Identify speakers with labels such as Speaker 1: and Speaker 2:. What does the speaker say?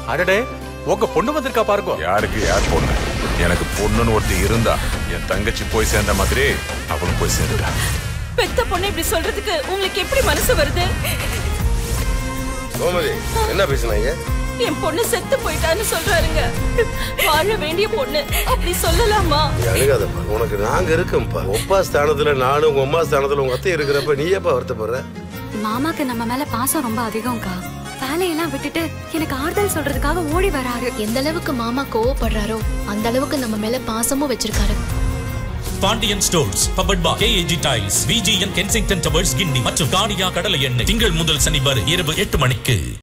Speaker 1: அடடே உங்க பொண்ணு வந்திருக்கா பாருங்க
Speaker 2: யாருக்கு யார் பொண்ணு எனக்கு பொண்ணுன்னு ஒருத்தி இருந்தா என் தங்கச்சி போய் சேர்ந்த மாதிரி அவளும் போய் சேர்ந்துட்டா
Speaker 3: பெத்த பொண்ணு இப்படி சொல்றதுக்கு உங்களுக்கு எப்படி மனசு வருது
Speaker 4: கோமதி என்ன பேசுனாங்க
Speaker 3: என் பொண்ணு செத்து போயிட்டான்னு சொல்றாருங்க வாழ வேண்டிய பொண்ணு அப்படி சொல்லலாமா
Speaker 4: நீ அழுகாதப்பா உனக்கு நாங்க இருக்கோம்ப்பா ஒப்பா ஸ்தானத்துல நானும் உங்க அம்மா ஸ்தானத்துல உங்க அத்தை இருக்கிறப்ப நீ ஏப்பா வருத்தப்படுற
Speaker 5: மாமாக்கு நம்ம மேல பாசம் ரொம்ப அதிகம்க்கா வேலையெல்லாம் விட்டுட்டு எனக்கு ஆறுதல் சொல்றதுக்காக ஓடி வராரு
Speaker 6: எந்த அளவுக்கு மாமா கோவப்படுறாரோ அந்த அளவுக்கு நம்ம மேல பாசமும் வச்சிருக்காரு
Speaker 7: பாண்டியன் ஸ்டோர்ஸ் பபட் பா KAG tiles VGN Kensington towers Guindy மற்றும் காடியா கடலை எண்ணெய் திங்கள் முதல் சனி வரை இரவு எட்டு மணிக்கு